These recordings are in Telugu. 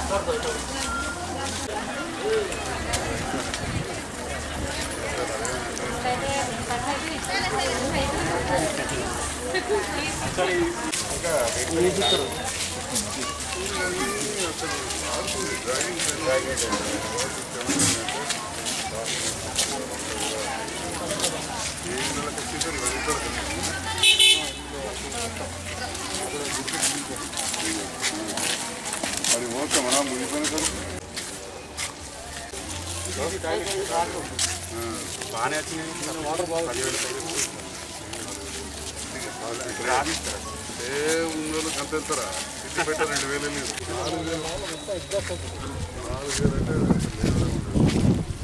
అది ఓకే మన ముగిపోయిన సార్ బాగానే వచ్చినాయి వాటర్ ఏ ఉన్నోళ్ళు అంత వెళ్తారా ఇంటి పెట్ట రెండు వేలు లేదు నాలుగు వేలు నాలుగు వేలు అంటే లేదులే ఉండదు.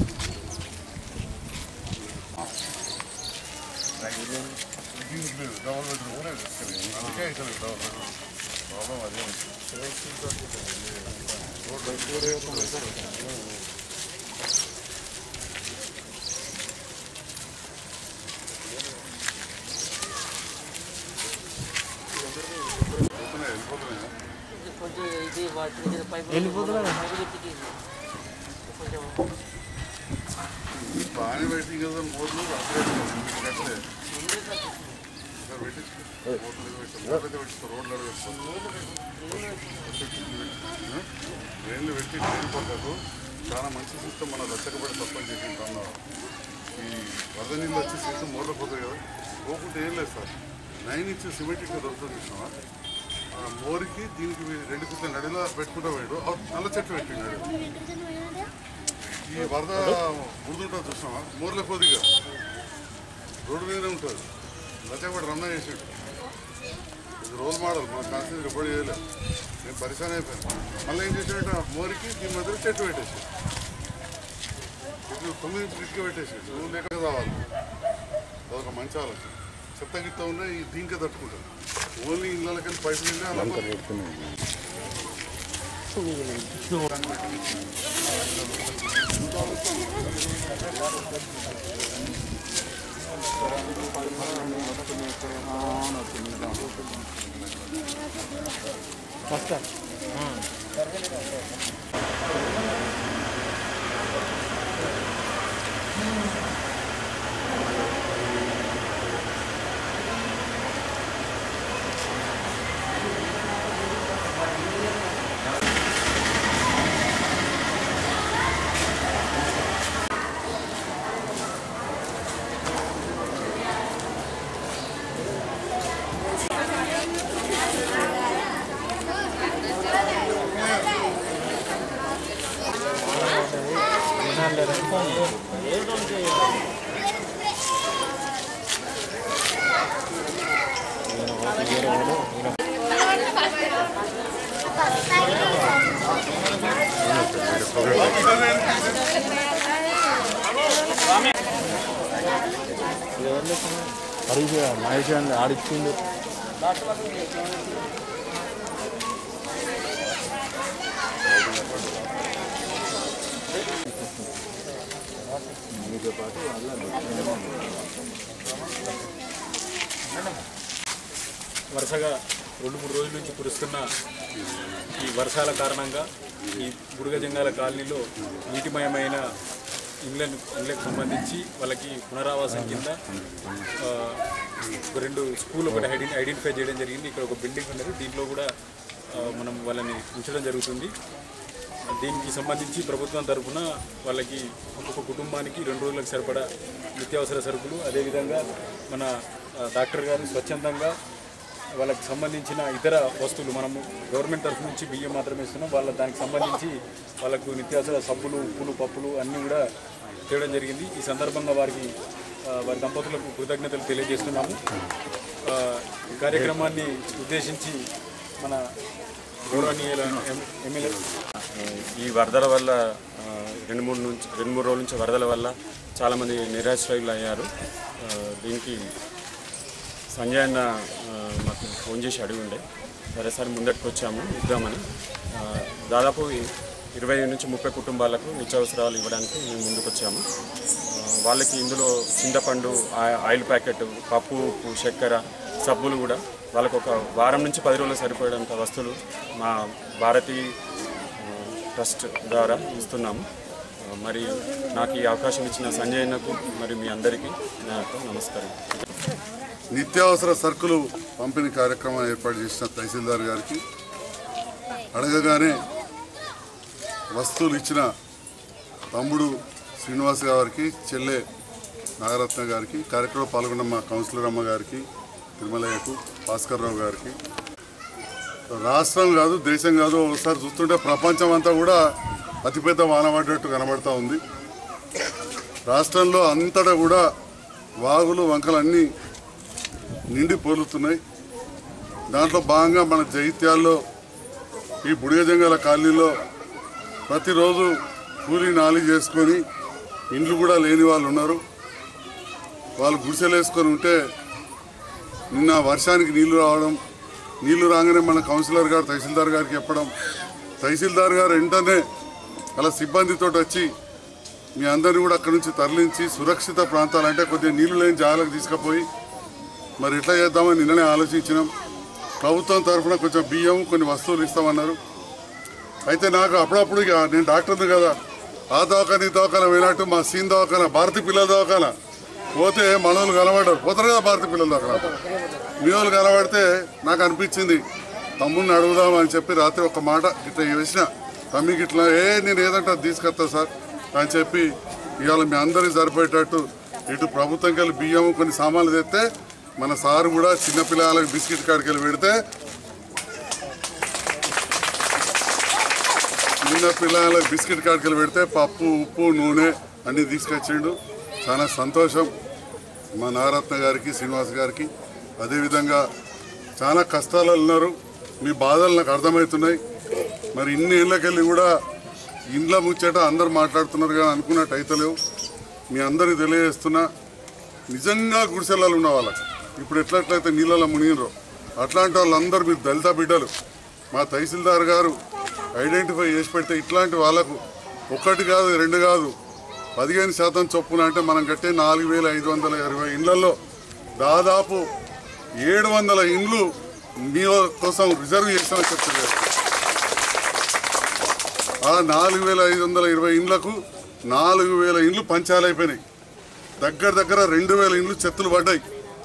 ఇది లేదు డబల్ బెడ్రూమ్ కూడా ఇస్తుంది. అందుకే ఇస్తుంది డబల్ బెడ్రూమ్ ప్రాబ్లం అదే పోతున్నాయి వెళ్ళిపోతున్నాయి కొంచెం ఇది వాటి పైపు వెళ్ళిపోతున్నా కొంచెం బాగానే పెట్టి కదా మోర్లు అప్పుడే కట్టలే ఇక్కడ పెట్టించు. మోర్లు ఏదో పెట్టు. మోర్లు అయితే పెట్టిస్తారు. రోడ్లు అక్కడ పెట్టిస్తారు. రైళ్ళు పెట్టి వెళ్ళిపోతారు చాలా మంచి సిస్టమ్ మన దచ్చకపడి తప్పని చెప్పి అన్నారు ఈ వరద నీళ్ళు వచ్చి సిస్టమ్ మోర్లు పోతాయి కదా పోకుంటే ఏం లేదు సార్ నైన్ ఇంచ్ సిమెంట్ ఇక్కడ దొరుకుతుంది చూసినావా ఆ మోరికి దీనికి రెండు కుట్ల నడిలో పెట్టుకుంటా పోయాడు ఆ నల్ల చెట్టు పెట్టినాడు ఈ వరద బురదుంటుంది చూసినావా మోర్లే పోదిగా రోడ్డు మీదనే ఉంటుంది లచ్చపడి రమణ చేసాడు ఇది రోల్ మోడల్ మన కాన్స్టిట్యూషన్ ఎప్పుడు చేయలేదు నేను పరిశాన్ అయిపోయాను మళ్ళీ ఏం చేసాడంటే ఆ మోరికి దీని మధ్యలో చెట్టు పెట్టేసి చెట్లు తొమ్మిది ఇంచులు ఇటుక పెట్టేసి నువ్వు లేక రావాలి అదొక మంచి ఆలోచన చెత్త గిత్త ఉన్నా ఈ దీనికే తట్టుకుంటుంది ఓన్లీ ఇళ్ళకి పైసలు వెళ్ళి అలా హరీష్ మహేష్ అని ఆడిచ్చిండు వరుసగా రెండు మూడు రోజుల నుంచి కురుస్తున్న ఈ వర్షాల కారణంగా ఈ బుడగజంగాల కాలనీలో నీటిమయమైన ఇంగ్లాండ్ ఇంగ్లాండ్కి సంబంధించి వాళ్ళకి పునరావాసం కింద ఆ, ఒక రెండు స్కూల్ ఒకటి ఐడెంటి ఐడెంటిఫై చేయడం జరిగింది ఇక్కడ ఒక బిల్డింగ్ ఉన్నది దీంట్లో కూడా ఆ, మనం వాళ్ళని ఉంచడం జరుగుతుంది దీనికి సంబంధించి ప్రభుత్వం తరఫున వాళ్ళకి ఒక్కొక్క కుటుంబానికి రెండు రోజులకు సరిపడా నిత్యావసర సరుకులు అదేవిధంగా మన ఆ, డాక్టర్ గారు స్వచ్ఛందంగా వాళ్ళకి సంబంధించిన ఇతర వస్తువులు మనము గవర్నమెంట్ తరఫు నుంచి బియ్యం మాత్రమే ఇస్తున్నాం వాళ్ళ దానికి సంబంధించి వాళ్ళకు నిత్యావసర సబ్బులు ఉప్పులు పప్పులు అన్నీ కూడా తేవడం జరిగింది ఈ సందర్భంగా వారికి ఆ, వారి దంపతులకు కృతజ్ఞతలు తెలియజేస్తున్నాము ఆ, ఈ కార్యక్రమాన్ని ఉద్దేశించి మన గౌరవనీయుల ఎమ్- ఎమ్మెల్యే ఈ వరదల వల్ల ఆ, రెండు మూడు నుంచి రెండు మూడు రోజుల నుంచి వరదల వల్ల చాలామంది నిరాశ్రయులు అయ్యారు ఆ, దీనికి సంజయ్ అన్న ఆ, మాకు ఫోన్ చేసి అడిగి ఉండే సరే సరే ముందటికి వచ్చాము ఇద్దామని ఆ, దాదాపు ఇరవై నుంచి ముప్పై కుటుంబాలకు నిత్యావసరాలు ఇవ్వడానికి మేము ముందుకు వచ్చాము ఆ, వాళ్ళకి ఇందులో చింతపండు ఆ- ఆయిల్ ప్యాకెట్ పప్పు ఉప్పు చక్కెర సబ్బులు కూడా వాళ్ళకు ఒక వారం నుంచి పది రోజులు సరిపోయేంత వస్తువులు మా భారతీ ఆ, ట్రస్ట్ ద్వారా ఇస్తున్నాము ఆ, మరి నాకు ఈ అవకాశం ఇచ్చిన సంజయన్నకు మరి మీ అందరికీ నా యొక్క నమస్కారం నిత్యావసర సరుకులు పంపిణీ కార్యక్రమం ఏర్పాటు చేసిన తహసీల్దార్ గారికి అడగగానే వస్తువులు ఇచ్చిన తమ్ముడు శ్రీనివాస్ గారికి చెల్లె నాగరత్న గారికి కార్యక్రమంలో పాల్గొన్న మా కౌన్సిలర్ అమ్మ గారికి తిరుమలయ్యకు భాస్కర్ రావు గారికి రాష్ట్రం కాదు దేశం కాదు ఒకసారి చూస్తుంటే ప్రపంచం అంతా కూడా అతిపెద్ద వాన పడ్డట్టు కనబడతా ఉంది రాష్ట్రంలో అంతటా కూడా వాగులు వంకలు అన్నీ నిండి పోలుతున్నాయి దాంట్లో భాగంగా మన జైత్యాల్లో ఈ బుడిగజంగాల కాలనీలో ప్రతిరోజు కూలీ నాలి చేసుకొని ఇండ్లు కూడా లేని వాళ్ళు ఉన్నారు వాళ్ళు గుడిసెలు వేసుకొని ఉంటే నిన్న వర్షానికి నీళ్లు రావడం నీళ్లు రాగానే మన కౌన్సిలర్ గారు తహసీల్దార్ గారికి చెప్పడం తహసీల్దార్ గారు వెంటనే అలా సిబ్బందితో వచ్చి మీ అందరిని కూడా అక్కడి నుంచి తరలించి సురక్షిత ప్రాంతాలు అంటే కొద్దిగా నీళ్లు లేని జాగాలకు తీసుకుపోయి మరి ఎట్లా చేద్దామని నిన్ననే ఆలోచించినాం ప్రభుత్వం తరఫున కొంచెం బియ్యం కొన్ని వస్తువులు ఇస్తామన్నారు అయితే నాకు అప్పుడప్పుడు ఇక నేను డాక్టర్ని కదా ఆ దవాఖాన ఈ దవాఖాన పోయినట్టు మా సీన్ దవాఖాన భారతి పిల్లల దవాఖాన పోతే మనోళ్ళు కనబడ్డారు పోతారు కదా భారతి పిల్లల దవాఖాన మీ వాళ్ళు కనబడితే నాకు అనిపించింది తమ్ముడిని అడుగుదాం అని చెప్పి రాత్రి ఒక మాట ఇట్లా వేసిన తమ్మికి ఇట్లా ఏ నేను ఏదంటే అది తీసుకొస్తా సార్ అని చెప్పి ఇవాళ మీ అందరికి సరిపోయేటట్టు ఇటు ప్రభుత్వంకి వెళ్ళి బియ్యం కొన్ని సామాన్లు తెస్తే మన సారు కూడా చిన్నపిల్లలకు బిస్కెట్ కాడికి వెళ్ళి పెడితే చిన్న పిల్లలకు బిస్కెట్ కాడికి పెడితే పప్పు ఉప్పు నూనె అన్నీ తీసుకొచ్చిండు చాలా సంతోషం మా నారత్న గారికి శ్రీనివాస్ గారికి అదేవిధంగా చాలా కష్టాలు ఉన్నారు మీ బాధలు నాకు అర్థమవుతున్నాయి మరి ఇన్ని ఏళ్ళకెళ్ళి కూడా ఇండ్ల ముచ్చట అందరు మాట్లాడుతున్నారు కానీ అనుకున్నట్టు అయితలేవు మీ అందరికి తెలియజేస్తున్నా నిజంగా గుడిసెలలో ఉన్న వాళ్ళకి ఇప్పుడు ఎట్లట్లయితే నీళ్ళలో మునిగినరో అట్లాంటి వాళ్ళందరూ మీరు దళిత బిడ్డలు మా తహసీల్దార్ గారు ఐడెంటిఫై చేసి పెడితే ఇట్లాంటి వాళ్ళకు ఒకటి కాదు రెండు కాదు పదిహేను శాతం చొప్పున అంటే మనం కట్టే నాలుగు వేల ఐదు వందల ఇరవై ఇండ్లలో దాదాపు ఏడు వందల ఇండ్లు మీ కోసం రిజర్వ్ చేస్తామని చెప్తున్నారు ఆ నాలుగు వేల ఐదు వందల ఇరవై ఇండ్లకు నాలుగు వేల ఇండ్లు పంచాలైపోయినాయి దగ్గర దగ్గర రెండు వేల ఇండ్లు చెత్తలు పడ్డాయి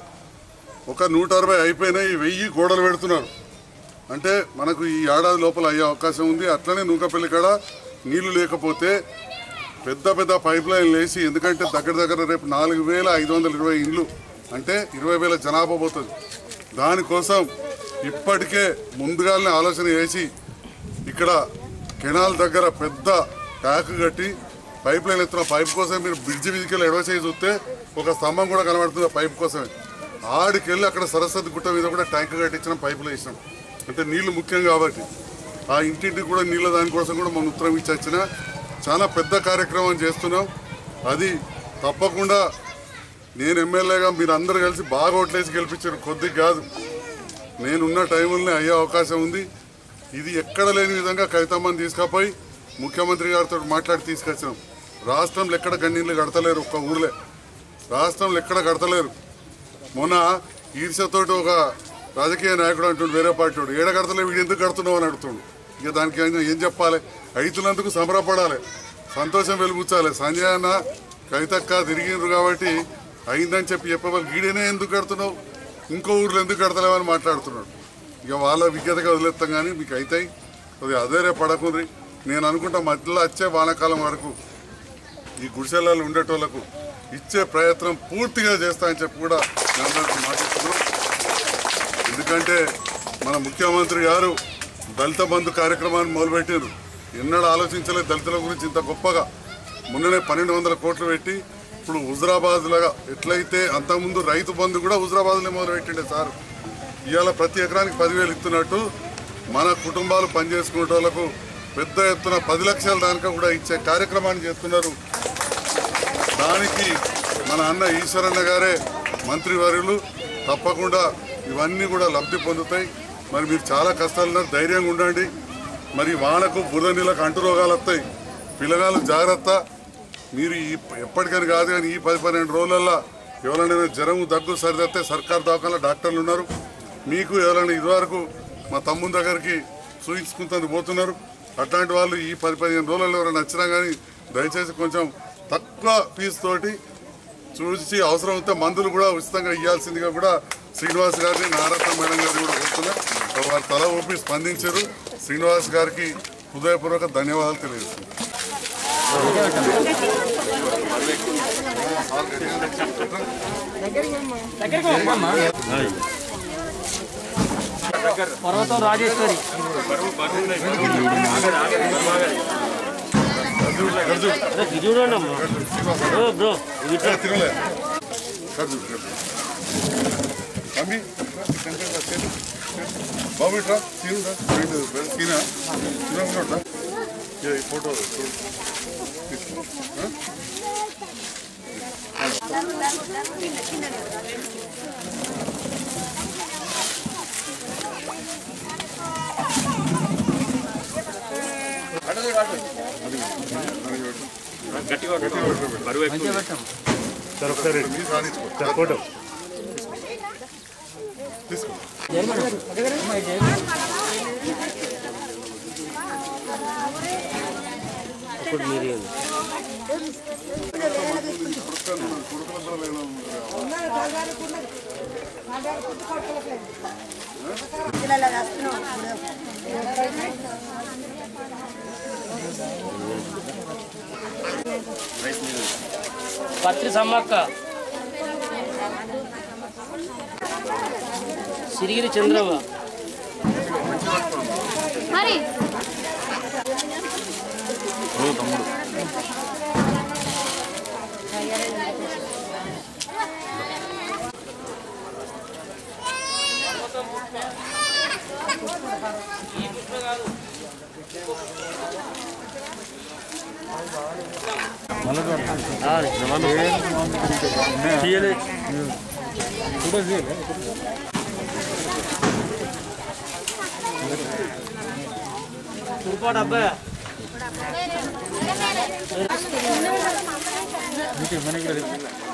ఒక నూట అరవై అయిపోయినాయి వెయ్యి గోడలు పెడుతున్నారు అంటే మనకు ఈ ఏడాది లోపల అయ్యే అవకాశం ఉంది అట్లనే నూకపల్లి కాడ నీళ్లు లేకపోతే పెద్ద పెద్ద పైప్ లైన్లు వేసి ఎందుకంటే దగ్గర దగ్గర రేపు నాలుగు వేల ఐదు వందల ఇరవై ఇండ్లు అంటే ఇరవై వేల జనాభా పోతుంది దానికోసం ఇప్పటికే ముందుగానే ఆలోచన చేసి ఇక్కడ కెనాల్ దగ్గర పెద్ద ట్యాక్ కట్టి పైప్ లైన్ ఎత్తున్న పైప్ కోసం మీరు బ్రిడ్జి మీదకి ఎడవ చేసి చూస్తే ఒక స్తంభం కూడా కనబడుతుంది ఆ పైప్ కోసమే ఆడికెళ్ళి అక్కడ సరస్వతి గుట్ట మీద కూడా ట్యాంక్ కట్టించిన పైపులు వేసినాం అంటే నీళ్లు ముఖ్యం కాబట్టి ఆ ఇంటింటికి కూడా నీళ్ళ దానికోసం కూడా మనం ఉత్తరం ఇచ్చి వచ్చిన చాలా పెద్ద కార్యక్రమం చేస్తున్నాం అది తప్పకుండా నేను ఎమ్మెల్యేగా మీరు అందరు కలిసి బాగా ఓట్లేసి గెలిపించారు కొద్దిగా కాదు నేనున్న టైంలోనే అయ్యే అవకాశం ఉంది ఇది ఎక్కడ లేని విధంగా కవితమ్మని తీసుకపోయి ముఖ్యమంత్రి గారితో మాట్లాడి తీసుకొచ్చినాం రాష్ట్రంలో ఎక్కడ గన్నీళ్ళు కడతలేరు ఒక్క ఊర్లే రాష్ట్రంలో ఎక్కడ కడతలేరు మొన్న ఈర్ష్యతోటి ఒక రాజకీయ నాయకుడు అంటుండు వేరే పార్టీ వాడు ఏడ కడతలేవు వీడు ఎందుకు కడుతున్నావు అని అడుగుతుండు ఇక దానికి ఏం- ఏం చెప్పాలి అయితున్నందుకు సంబరపడాలి సంతోషం వెలుగుచ్చాలి సంజయ్ అన్న కవితక్క తిరిగిండ్రు కాబట్టి అయిందని చెప్పి చెప్పవాలి గీడనే ఎందుకు కడుతున్నావు ఇంకో ఊర్లో ఎందుకు కడతలేవని మాట్లాడుతున్నాడు ఇక వాళ్ళ విజ్ఞతగా వదిలేస్తాం కానీ మీకు అవుతాయి అది అదే రేపు పడకుంది నేను అనుకుంటా మధ్యలో వచ్చే వానాకాలం వరకు ఈ గుడిసెలలో ఉండేటోళ్లకు ఇచ్చే ప్రయత్నం పూర్తిగా చేస్తా అని చెప్పి కూడా నేను అందరికీ మాటిస్తున్నాం ఎందుకంటే మన ముఖ్యమంత్రి గారు దళిత బంధు కార్యక్రమాన్ని మొదలుపెట్టారు ఎన్నడూ ఆలోచించలేదు దళితుల గురించి ఇంత గొప్పగా మొన్ననే పన్నెండు వందల కోట్లు పెట్టి ఇప్పుడు హుజరాబాద్ లాగా ఎట్లయితే అంతకుముందు రైతు బంధు కూడా హుజరాబాద్లో మొదలుపెట్టిండే సార్ ఇవాళ ప్రతి ఎకరానికి పదివేలు ఇస్తున్నట్టు మన కుటుంబాలు పనిచేసుకునే వాళ్ళకు పెద్ద ఎత్తున పది లక్షల దానికా కూడా ఇచ్చే కార్యక్రమాన్ని చేస్తున్నారు దానికి మన అన్న ఈశ్వరన్న గారే మంత్రివర్యులు తప్పకుండా ఇవన్నీ కూడా లబ్ధి పొందుతాయి మరి మీరు చాలా కష్టాలు ఉన్నారు ధైర్యంగా ఉండండి మరి వానకు బురద నీళ్ళకు అంటు రోగాలు వస్తాయి పిల్లగాళ్ళు జాగ్రత్త మీరు ఈ ఎప్పటికని కాదు కానీ ఈ పది పన్నెండు రోజులల్లో ఎవరైనా జ్వరం దగ్గు సరిదత్తే సర్కార్ దవాఖానలో డాక్టర్లు ఉన్నారు మీకు ఎవరైనా ఇదివరకు మా తమ్ముని దగ్గరికి చూయించుకుంటుంది పోతున్నారు అట్లాంటి వాళ్ళు ఈ పది పదిహేను రోజుల్లో ఎవరైనా వచ్చినా కానీ దయచేసి కొంచెం తక్కువ ఫీజు తోటి చూసి అవసరం అయితే మందులు కూడా ఉచితంగా ఇవ్వాల్సిందిగా కూడా శ్రీనివాస్ గారిని నారత్న మేడం గారిని కూడా కోరుతున్నా వారు తల ఊపి స్పందించారు శ్రీనివాస్ గారికి హృదయపూర్వక ధన్యవాదాలు తెలియజేస్తున్నాను పర్వతం రాజేశ్వరి ఇది చూడండి అమ్మా ఓ బ్రో ఇట్లా తినలే కట్టు కట్టు అమ్మి బాబు ఇట్రా సీనురా సీనా సీనా కూడా ఈ ఫోటో చూడు. తీసుకో. ఆ? గట్టిగా పెట్టు. బరువు ఎక్కువ ఉంది. మీరు రాణించుకో. ఫోటో తీసుకో ఇప్పుడు మీరు పత్రి సమ్మక్క సిరిగిరి చంద్రవ్వ మరి తుర్పాటు అబ్బాయి మనకి